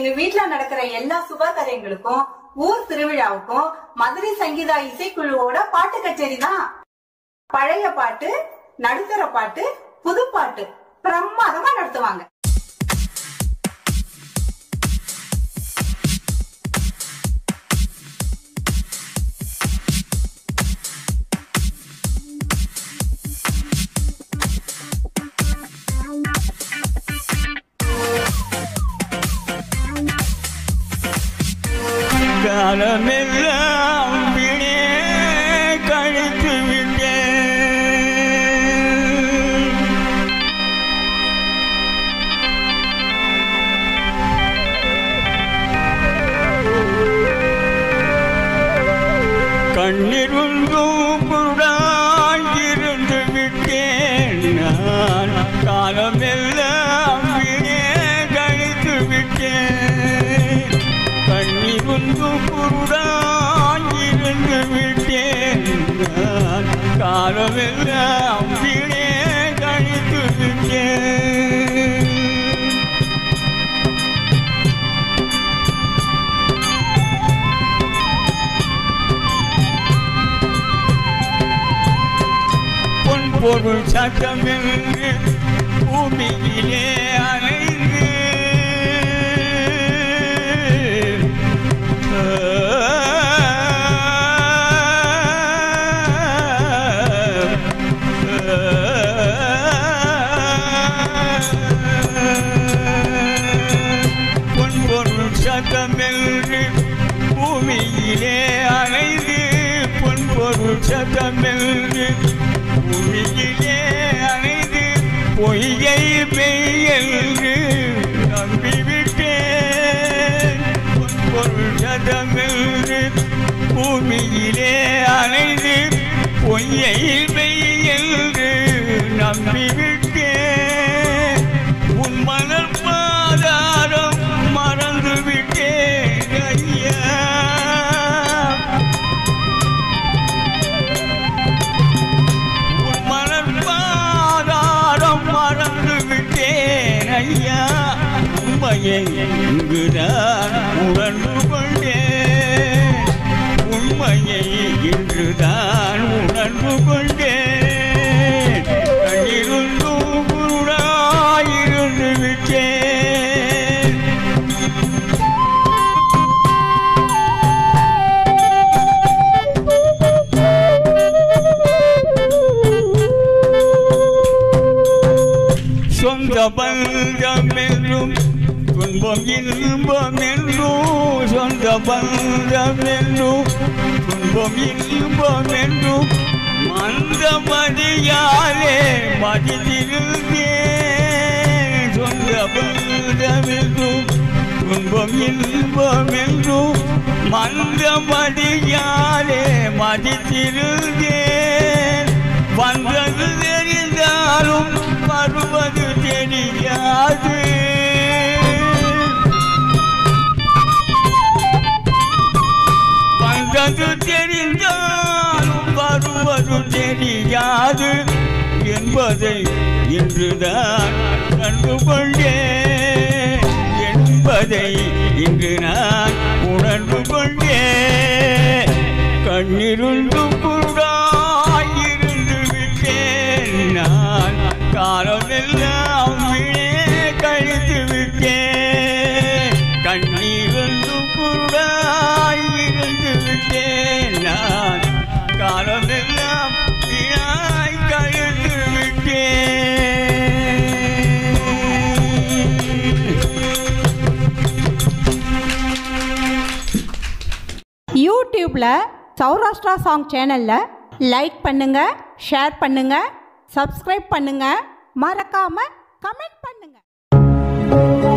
எங்க வீட்ல நடக்கிற எல்லா சுபகாரியங்களுக்கும் ஊர் திருவிழாவுக்கும் மதுரை சங்கீதா இசைக்குழுவோட பாட்டு கச்சேரி தான் பழைய பாட்டு நடுத்தர பாட்டு புது பாட்டு பிரமாதமா நடத்துவாங்க காலமெல்லாம் விடே கழித்து விட்டேன் கண்ணிருந்தும் குருடாயிருந்து விட்டேன் நான் காலமெல்லாம் விடே கழித்து விட்டேன் கண்ணிருந்தும் குருடாயிருந்து விட்டேன் நான் காலமெல்லாம் விடே கழித்து விட்டேன் பொன் பொருள் சட்டமென்று பூமியிலே அலைந்து பொன் பொருள் சட்டமென்று பூமியிலே அலைந்து பொன் பொருள் சட்டமென்று பூமியிலே அலைந்து பொய்யை பெய்யென்று நம்பிவிட்டேன் பொன் பொருள் சட்டமென்று பூமியிலே அலைந்து பொய்யை பெய்யென்று நம்பிவிட்டேன் உன் மலர் பாதாரம் மறந்து விட்டேன் ஐயா உன் மலர் பாதாரம் மறந்து விட்டேன் ஐயா உண்மையை இங்குதான் உணர்ந்து கொண்டேன் உண்மையை இன்றுதான் உணர்ந்து கொண்டேன் கண்ணிருந்தும் குருடாயிருந்து விட்டேன் சொந்த பந்தம் என்றும் துன்பம் இன்பம் என்றும் சொந்த பந்தம் என்றும் துன்பம் இன்பம் என்றும் மந்த மதியாலே மதித்திருந்தேன் சொந்த பந்தம் என்றும் துன்பம் இன்பம் என்றும் மந்த மதியாலே மதித்திருந்தேன் வந்தது தெரிந்தாலும் வருவது தெரியாது வந்தது தெரிந்தாலும் வருவது தெரியாது என்பதை இன்றுதான் கண்டுகொண்டேன் என்பதை இன்று நான் உணர்ந்து கொண்டேன் கண்ணிருந்து குருடாயிருந்து விட்டேன் நான் காலமெல்லாம் விழே கழித்து விட்டேன் கண்ணீருந்து குருடாயிருந்து விட்டேன் நான் காலமெல்லாம் வீணாய் கழித்து விட்டேன் யூடியூப்பில் சௌராஷ்டிரா சாங் சேனலில் லைக் பண்ணுங்கள் ஷேர் பண்ணுங்கள் சப்ஸ்கிரைப் பண்ணுங்கள் மறக்காமல் கமெண்ட் பண்ணுங்கள்